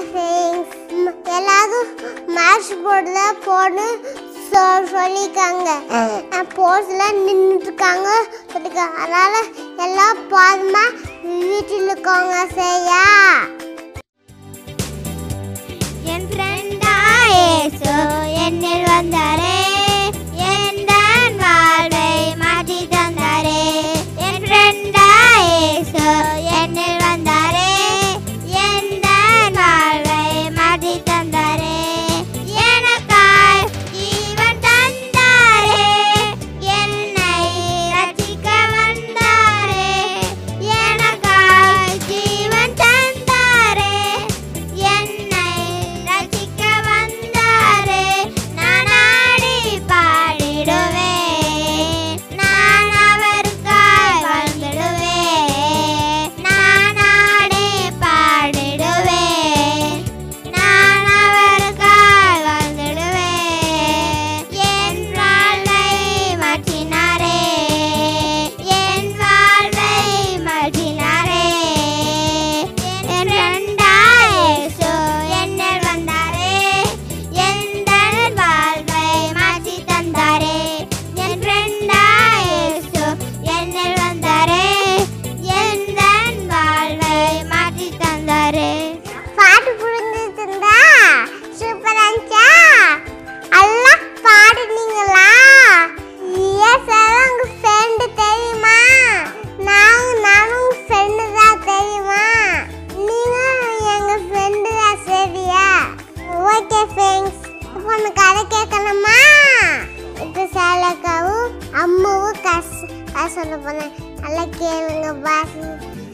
things எல்லாரும் match போர்டில் போன்னு சொ சொல்லியிருக்காங்க போஸ்டில் நின்றுட்டுருக்காங்க சொல்லியிருக்காங்க அதனால் எல்லாம் பாதுமா வீட்டில் இருக்கவங்க சரியா என் ஃப்ரெண்டா ஏசு என்னில் வந்தாரே என் வாழ்வை மாற்றி தந்தாரே என் ஃப்ரெண்டா ஏசு என்னில் வந்தாரே என் வாழ்வை மாற்றி தந்தாரே எனக்காய் ஜீவன் தந்தாரே என்னை ரசிக்க வந்தாரே எனக்காய் ஜீவன் தந்தாரே என்னை ரசிக்க வந்தாரே நான் ஆடி பாடிடுவேன் நான் அவருக்காய் வாழ்ந்திடுவேன் நான் ஆடி பாடிடுவேன் நான் அவருக்காய் வாழ்ந்திடுவேன் என் வாழ்வை மாற்றினாரே என் வாழ்வை மாற்றினாரே என் ரெண்டாயேசு என்னில் வந்தாரே எந்த வாழ்வை மாற்றி தந்தாரே என் ரெண்டாயேசு என்னில் வந்தாரே எந்த வாழ்வை மாற்றி தந்தாரே பாட்டு புரிஞ்சுருந்தா சூப்பர் இருந்துச்சா எல்லாம் பாடுனீங்களா ஏன் சார் உங்க ஃப்ரெண்டு தெரியுமா நான் நானும் ஃப்ரெண்டு தான் தெரியுமா நீங்க எங்க ஃப்ரெண்டு தான் சரியா ஓகே ஃப்ரெண்ட்ஸ் இப்போ அந்த கதை கேட்கணுமா இப்போ சேலக்காவும் அம்மாவும் காசு காசு சொல்ல போனேன் நல்லா கேளுங்க பாசி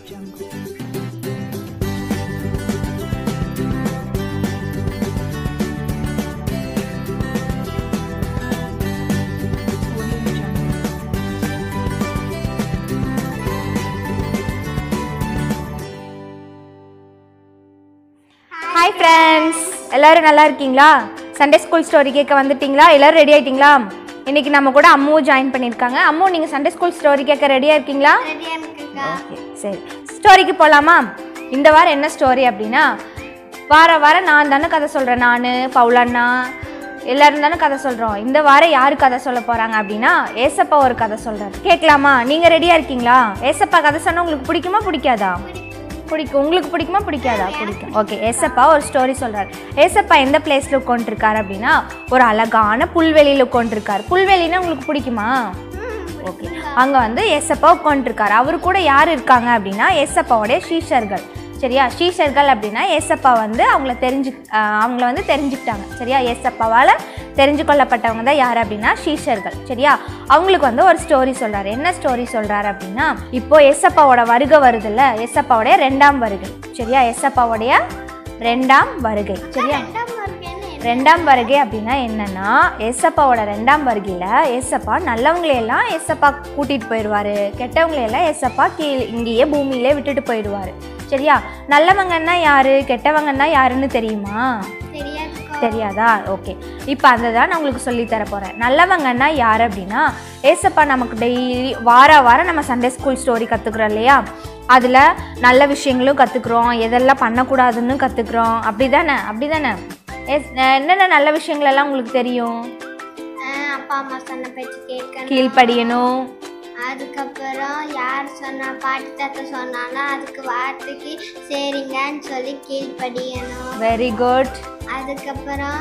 ஹாய் ஃப்ரெண்ட்ஸ் எல்லாரும் நல்லா இருக்கீங்களா சண்டே ஸ்கூல் ஸ்டோரி கேட்க வந்துட்டீங்களா எல்லாரும் ரெடி ஆயிட்டீங்களா இன்னைக்கு நம்ம கூட அம்முவும் ஜாயின் பண்ணியிருக்காங்க அம்மு நீங்கள் சண்டே ஸ்கூல் ஸ்டோரி கேட்க ரெடியாக இருக்கீங்களா ஓகே சரி ஸ்டோரிக்கு போகலாமா இந்த வாரம் என்ன ஸ்டோரி அப்படின்னா வார வாரம் நான் தானே கதை சொல்கிறேன் நான் பவுலண்ணா எல்லாரும் தானே கதை சொல்கிறோம் இந்த வாரம் யார் கதை சொல்ல போகிறாங்க அப்படின்னா ஏசப்பா ஒரு கதை சொல்கிறார் கேட்கலாமா நீங்கள் ரெடியாக இருக்கீங்களா ஏசப்பா கதை சொன்னால் உங்களுக்கு பிடிக்குமா பிடிக்காதா பிடிக்கும் உங்களுக்கு பிடிக்குமா பிடிக்காதா பிடிக்கும் ஓகே ஏசப்பா ஒரு ஸ்டோரி சொல்கிறார் ஏசப்பா எந்த பிளேஸில் உட்காந்துருக்காரு அப்படின்னா ஒரு அழகான புல்வெளியில் உட்காந்துருக்காரு புல்வெளின்னா உங்களுக்கு பிடிக்குமா ஓகே அங்கே வந்து ஏசப்பா உட்காந்துருக்காரு அவர் கூட யார் இருக்காங்க அப்படின்னா ஏசப்பாவுடைய ஷீஷர்கள் சரியா ஷீஷர்கள் அப்படின்னா ஏசப்பா வந்து அவங்கள தெரிஞ்சு ஆஹ் அவங்கள வந்து தெரிஞ்சுக்கிட்டாங்க சரியா ஏசப்பாவால் தெரிஞ்சு கொள்ளப்பட்டவங்க தான் யார் அப்படின்னா ஷீஷர்கள் சரியா அவங்களுக்கு வந்து ஒரு ஸ்டோரி சொல்கிறாரு என்ன ஸ்டோரி சொல்கிறாரு அப்படின்னா இப்போ ஏசப்பாவோட வருகை வருதுல்ல ஏசப்பாவுடைய ரெண்டாம் வருகை சரியா ஏசப்பாவுடைய ரெண்டாம் வருகை சரியா ரெண்டாம் வருகை அப்படின்னா என்னன்னா ஏசப்பாவோட ரெண்டாம் வருகையில் ஏசப்பா நல்லவங்களையெல்லாம் ஏசப்பா கூட்டிகிட்டு போயிடுவார் கெட்டவங்களையெல்லாம் ஏசப்பா கீழ் இங்கேயே பூமியிலே விட்டுட்டு போயிடுவார் சரியா நல்லவங்கன்னா யாரு கெட்டவங்கன்னா யாருன்னு தெரியுமா தெரியாதா ஓகே இப்போ அந்த தான் நான் உங்களுக்கு சொல்லித் தர போகிறேன் நல்லவங்கன்னா யார் அப்படின்னா ஏசப்பா நமக்கு டெய்லி வார வாரம் நம்ம சண்டே ஸ்கூல் ஸ்டோரி கற்றுக்குறோம் இல்லையா அதில் நல்ல விஷயங்களும் கற்றுக்குறோம் எதெல்லாம் பண்ணக்கூடாதுன்னு கற்றுக்குறோம் அப்படி தானே அப்படி தானே எஸ் என்னென்ன நல்ல விஷயங்களெல்லாம் உங்களுக்கு தெரியும் அப்பா அம்மா சொன்ன பேச்சு கேட்கணும் கீழ்ப்படியணும் அதுக்கப்புறம் யார் சொன்னா பாட்டி தாத்தா சொன்னாலும் அதுக்கு வார்த்தைக்கு சரிங்கன்னு சொல்லி கீழ்ப்படியணும் வெரி குட் அதுக்கப்புறம்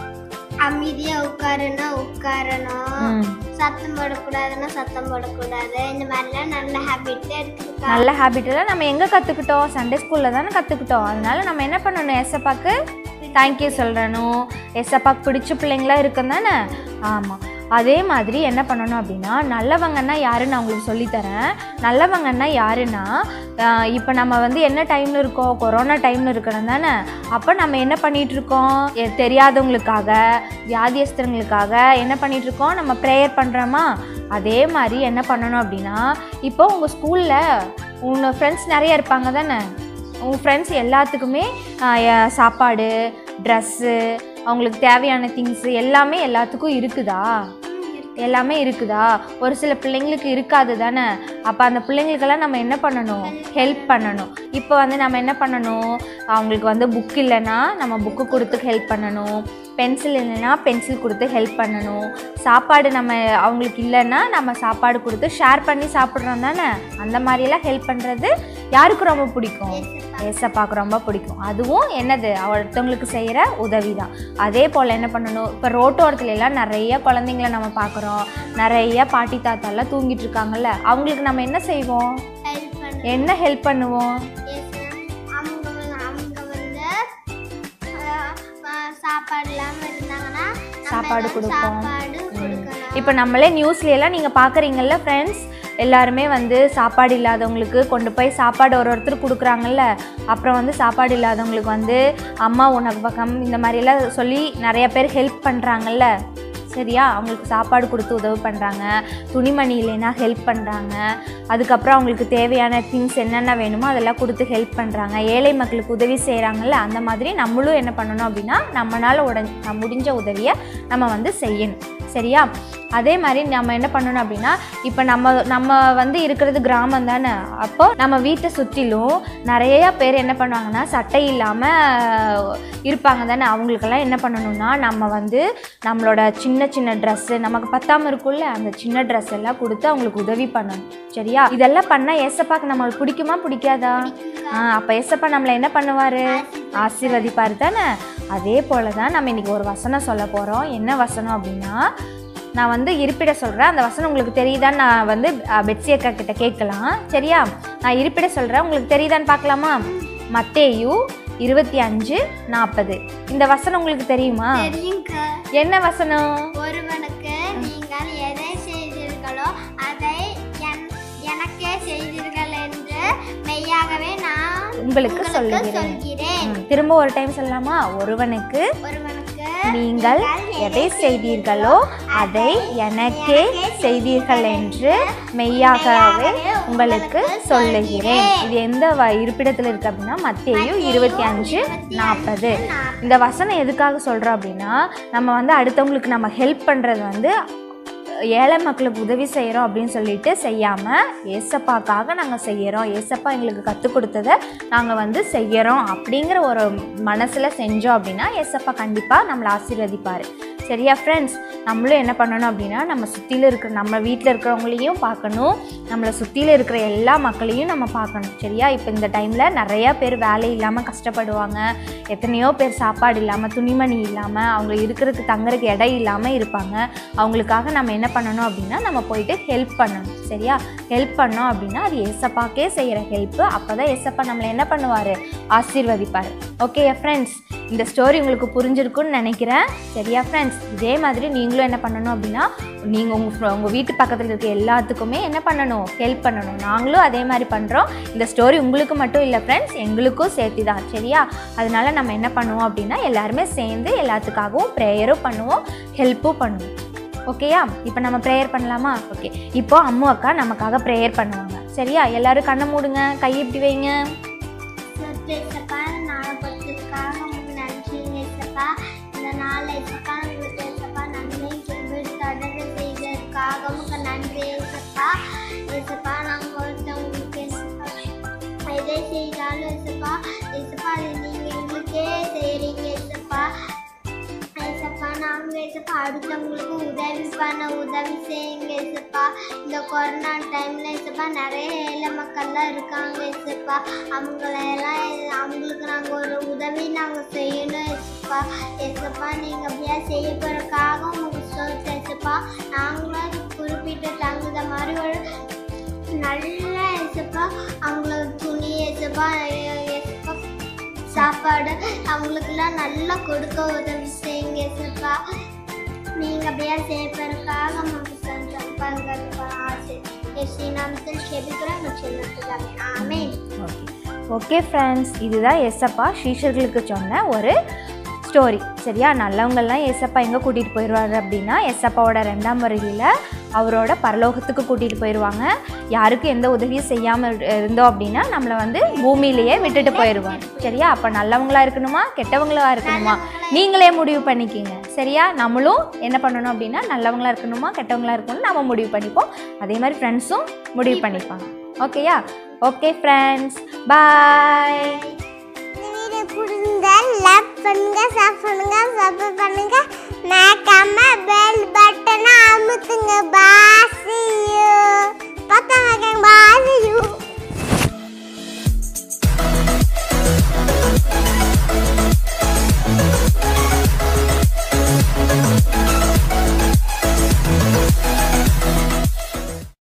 அமைதியா உட்காருன்னா உட்காரணும் சத்தம் போடக்கூடாதுன்னா சத்தம் போடக்கூடாது இந்த மாதிரிலாம் நல்ல ஹேபிட்ல இருக்குதுக்கா நல்ல ஹேபிட்டெல்லாம் நம்ம எங்கே கற்றுக்கிட்டோம் சண்டே ஸ்கூலில் தானே கற்றுக்கிட்டோம் அதனால நம்ம என்ன பண்ணணும் எஸ்எப்பாக்கு தேங்க்யூ சொல்லணும் எஸ்எப்பாக்கு பிடிச்ச பிள்ளைங்களா இருக்கும் தானே ஆமாம் அதே மாதிரி என்ன பண்ணணும் அப்படின்னா நல்லவங்கன்னா யாருன்னு நான் உங்களுக்கு சொல்லித்தரேன் நல்லவங்கன்னா யாருன்னா இப்போ நம்ம வந்து என்ன டைமில் இருக்கோம் கொரோனா டைமில் இருக்கணும் தானே அப்போ நம்ம என்ன பண்ணிட்டு இருக்கோம் எ- தெரியாதவங்களுக்காக வியாதியஸ்தர்களுக்காக என்ன பண்ணிட்டு இருக்கோம் நம்ம ப்ரேயர் பண்ணுறோமா அதே மாதிரி என்ன பண்ணணும் அப்படின்னா இப்போ உங்கள் ஸ்கூலில் உங்கள் ஃப்ரெண்ட்ஸ் நிறைய இருப்பாங்க தானே உங்கள் ஃப்ரெண்ட்ஸ் எல்லாத்துக்குமே ஆஹ், எ- சாப்பாடு ட்ரெஸ்ஸு அவங்களுக்கு தேவையான திங்ஸு எல்லாமே எல்லாத்துக்கும் இருக்குதா எல்லாமே இருக்குதா ஒரு சில பிள்ளைங்களுக்கு இருக்காது தானே அப்போ அந்த பிள்ளைங்களுக்கெல்லாம் நம்ம என்ன பண்ணணும் ஹெல்ப் பண்ணணும் இப்போ வந்து நம்ம என்ன பண்ணணும் அவங்களுக்கு வந்து புக் இல்லைன்னா நம்ம புக்கு கொடுத்து ஹெல்ப் பண்ணணும் பென்சில் இல்லைன்னா பென்சில் கொடுத்து ஹெல்ப் பண்ணணும் சாப்பாடு நம்ம அவங்களுக்கு இல்லைன்னா நம்ம சாப்பாடு கொடுத்து ஷேர் பண்ணி சாப்பிட்றோம் தானே அந்த மாதிரியெல்லாம் ஹெல்ப் பண்ணுறது யாருக்கு ரொம்ப பிடிக்கும் ஏசப்பாக்கு ரொம்ப பிடிக்கும் அதுவும் என்னது ஒருத்தவங்களுக்கு செய்கிற உதவி தான் அதே போல் என்ன பண்ணணும் இப்போ ரோட்டோரத்துல எல்லாம் நிறைய குழந்தைங்கள நம்ம பார்க்குறோம் நிறைய பாட்டி தாத்தாலாம் தூங்கிட்டு இருக்காங்கல்ல அவங்களுக்கு நம்ம என்ன செய்வோம் ஹெல்ப் பண்ண என்ன ஹெல்ப் பண்ணுவோம் அவங்க வந்து அவங்க வந்து அஹ், அஹ், சாப்பாடு இல்லாம இருந்தாங்கன்னா நம்ம சாப்பாடு ஏதாவது கொடுப்போம். சாப்பாடு கொடுக்கணும் இப்போ நம்மளே நியூஸ்ல எல்லாம் நீங்கள் பார்க்குறீங்கல்ல ஃப்ரெண்ட்ஸ் எல்லாருமே வந்து சாப்பாடு இல்லாதவங்களுக்கு கொண்டு போய் சாப்பாடு ஒரு ஒருத்தர் கொடுக்குறாங்கல்ல அப்புறம் வந்து சாப்பாடு இல்லாதவங்களுக்கு வந்து அம்மா உணவகம் இந்த மாதிரியெல்லாம் சொல்லி நிறைய பேர் ஹெல்ப் பண்ணுறாங்கல்ல சரியா அவங்களுக்கு சாப்பாடு கொடுத்து உதவி பண்ணுறாங்க துணிமணி இல்லைன்னா ஹெல்ப் பண்ணுறாங்க அதுக்கப்புறம் அவங்களுக்கு தேவையான திங்ஸ் என்னென்ன வேணுமோ அதெல்லாம் கொடுத்து ஹெல்ப் பண்ணுறாங்க ஏழை மக்களுக்கு உதவி செய்கிறாங்கல்ல அந்த மாதிரி நம்மளும் என்ன பண்ணணும் அப்படின்னா நம்மளால் உட முடிஞ்ச உதவியை நம்ம வந்து செய்யணும் சரியா அதே மாதிரி நம்ம என்ன பண்ணணும் அப்படின்னா இப்போ நம்ம நம்ம வந்து இருக்கிறது கிராமம் தானே அப்போ நம்ம வீட்டை சுற்றிலும் நிறைய பேர் என்ன பண்ணுவாங்கன்னா சட்டை இல்லாமல் இருப்பாங்க தானே அவங்களுக்கெல்லாம் என்ன பண்ணணும்னா நம்ம வந்து நம்மளோட சின்ன சின்ன ட்ரெஸ்ஸு நமக்கு பத்தாம இருக்கும்ல அந்த சின்ன ட்ரெஸ் எல்லாம் கொடுத்து அவங்களுக்கு உதவி பண்ணணும் சரியா இதெல்லாம் பண்ணால் ஏசப்பாக்கு நம்மளுக்கு பிடிக்குமா பிடிக்காதா ஆ அப்போ ஏசப்பா நம்மளை என்ன பண்ணுவார் ஆசீர்வதிப்பார் தானே அதே போல தான் நம்ம இன்னைக்கு ஒரு வசனம் சொல்ல போகிறோம் என்ன வசனம் அப்படின்னா நான் வந்து இருப்பிட சொல்கிறேன் அந்த வசனம் உங்களுக்கு தெரியுதான்னு நான் வந்து அஹ், பெட்சி அக்கா கிட்ட கேட்கலாம் சரியா நான் இருப்பிட சொல்கிறேன் உங்களுக்கு தெரியுதான்னு பார்க்கலாமா மத்தேயு இருபத்தி அஞ்சு நாற்பது இந்த வசனம் உங்களுக்கு தெரியுமா தெரியுங்க என்ன வசனம் ஒருவனுக்கு நீங்கள் எதை செய்தீர்களோ அதை என்- எனக்கே செய்தீர்கள் என்று மெய்யாகவே நான் உங்களுக்கு உங்களுக்கு சொல்லுகிறேன் சொல்கிறேன் ம், திரும்ப ஒரு டைம் சொல்லலாமா ஒருவனுக்கு ஒருவனுக்கு நீங்கள் எதை செய்தீர்களோ அதை எனக்கே செய்தீர்கள் என்று மெய்யாகவே உங்களுக்கு சொல்லுகிறேன் இது எந்த வ- இருப்பிடத்தில் இருக்கு அப்படின்னா மத்தேயு இருபத்தி அஞ்சு நாற்பது இந்த வசனம் எதுக்காக சொல்கிறோம் அப்படின்னா நம்ம வந்து அடுத்தவங்களுக்கு நம்ம ஹெல்ப் பண்ணுறது வந்து ஏழை மக்களுக்கு உதவி செய்கிறோம் அப்படின்னு சொல்லிட்டு செய்யாமல் ஏசப்பாக்காக நாங்கள் செய்கிறோம் ஏசப்பா எங்களுக்கு கற்றுக் கொடுத்ததை நாங்கள் வந்து செய்கிறோம் அப்படிங்கிற ஒரு மனசில் செஞ்சோம் அப்படின்னா ஏசப்பா கண்டிப்பாக நம்மளை ஆசீர்வதிப்பார் சரியா ஃப்ரெண்ட்ஸ் நம்மளும் என்ன பண்ணணும் அப்படின்னா நம்ம சுற்றியில் இருக்கிற நம்ம வீட்டில் இருக்கிறவங்களையும் பார்க்கணும் நம்மளை சுற்றியில் இருக்கிற எல்லா மக்களையும் நம்ம பார்க்கணும் சரியா இப்போ இந்த டைமில் நிறையா பேர் வேலை இல்லாமல் கஷ்டப்படுவாங்க எத்தனையோ பேர் சாப்பாடு இல்லாமல் துணிமணி இல்லாமல் அவங்க இருக்கிறதுக்கு தங்குறதுக்கு இடம் இல்லாமல் இருப்பாங்க அவங்களுக்காக நம்ம என்ன பண்ணணும் அப்படின்னா நம்ம போயிட்டு ஹெல்ப் பண்ணணும் சரியா ஹெல்ப் பண்ணோம் அப்படின்னா அது ஏசப்பாக்கே செய்கிற ஹெல்ப்பு அப்போ தான் ஏசப்பா நம்மளை என்ன பண்ணுவார் ஆசீர்வதிப்பார் ஓகே ஃப்ரெண்ட்ஸ் இந்த ஸ்டோரி உங்களுக்கு புரிஞ்சிருக்குன்னு நினைக்கிறேன் சரியா ஃப்ரெண்ட்ஸ் இதே மாதிரி நீங்களும் என்ன பண்ணணும் அப்படின்னா நீங்கள் உங்கள் உங்கள் வீட்டு பக்கத்தில் இருக்க எல்லாத்துக்குமே என்ன பண்ணணும் ஹெல்ப் பண்ணணும் நாங்களும் அதே மாதிரி பண்ணுறோம் இந்த ஸ்டோரி உங்களுக்கு மட்டும் இல்லை ஃப்ரெண்ட்ஸ் எங்களுக்கும் சேர்த்து தான் சரியா அதனால நம்ம என்ன பண்ணுவோம் அப்படின்னா எல்லாருமே சேர்ந்து எல்லாத்துக்காகவும் ப்ரேயரும் பண்ணுவோம் ஹெல்ப்பும் பண்ணுவோம் ஓகேயா இப்போ நம்ம ப்ரேயர் பண்ணலாமா ஓகே இப்போ அம்மு அக்கா நமக்காக ப்ரேயர் பண்ணுவாங்க சரியா எல்லாரும் கண்ணை மூடுங்க கை இப்படி வைங்க ஏசப்பா நாளை பொறுத்ததுக்காக உங்களுக்கு நன்றி ஏசப்பா இந்த நாள் ஏசப்பா உங்களுக்கு ஏசப்பா நன்மை கிருபை தொடர்ந்து செய்ததற்காக உங்களுக்கு நன்றி ஏசப்பா ஏசப்பா நாங்கள் ஒருத்தவங்களுக்கு ஏசப்பா எதை செய்தாலும் ஏசப்பா ஏசப்பா அது நீங்கள் எங்களுக்கே செய்கிறீங்க ஏசப்பா ஏசப்பா நாங்கள் ஏசப்பா அடுத்தவங்களுக்கு உதவி பண்ண உதவி செய்யுங்க ஏசப்பா இந்த கொரோனா டைமில் ஏசப்பா நிறைய ஏழை மக்கள்லாம் இருக்காங்க ஏசப்பா அவங்களெல்லாம் அவங்களுக்கு நாங்கள் ஒரு உதவி நாங்கள் செய்யணும் ஏசப்பா ஏசப்பா நீங்கள் அப்படியே செய்ய போகிறதுக்காக உங்களுக்கு சொல்லிட்டு ஏசப்பா நாங்களும் அது குறிப்பிட்ட தகுந்த மாதிரி ஒரு நல்ல ஏசப்பா அவங்களுக்கு துணி ஏசப்பா ஏசப்பா சாப்பாடு அவங்களுக்கெல்லாம் நல்லா கொடுக்க உதவி செய்யுங்க ஏசப்பா நீங்கள் அப்படியே சேர்ப்பதற்காக நமக்கு சந்தர்ப்பங்களுக்கு ஆசை எஸ்ரீ நாமத்தில் செபிக்கிறோம் சின்னத்துக்காக ஆமென் ஓகே ஃப்ரெண்ட்ஸ் இதுதான் எஸ்அப்பா சீஷர்களுக்கு சொன்ன ஒரு ஸ்டோரி சரியா நல்லவங்கெல்லாம் எஸ்அப்பா எங்கே கூட்டிகிட்டு போயிடுவாரு அப்படின்னா எஸ்அப்பாவோட ரெண்டாம் வருகையில் அவரோட பரலோகத்துக்கு கூட்டிகிட்டு போயிடுவாங்க யாருக்கும் எந்த உதவியும் செய்யாமல் இருந்தோம் அப்படின்னா நம்மளை வந்து பூமியிலேயே விட்டுட்டு போயிடுவாங்க சரியா அப்போ நல்லவங்களா இருக்கணுமா கெட்டவங்களா இருக்கணுமா நீங்களே முடிவு பண்ணிக்கிங்க சரியா நம்மளும் என்ன பண்ணணும் அப்படின்னா நல்லவங்களா இருக்கணுமா கெட்டவங்களா இருக்கணும் நம்ம முடிவு பண்ணிப்போம் அதே மாதிரி ஃப்ரெண்ட்ஸும் முடிவு பண்ணிப்பாங்க ஓகேயா ஓகே ஃப்ரெண்ட்ஸ் பாய் இந்த வீடியோ பிடிச்சிருந்தா லைக் பண்ணுங்க ஷேர் பண்ணுங்க சப்ஸ்கிரைப் பண்ணுங்க மறக்காம பெல்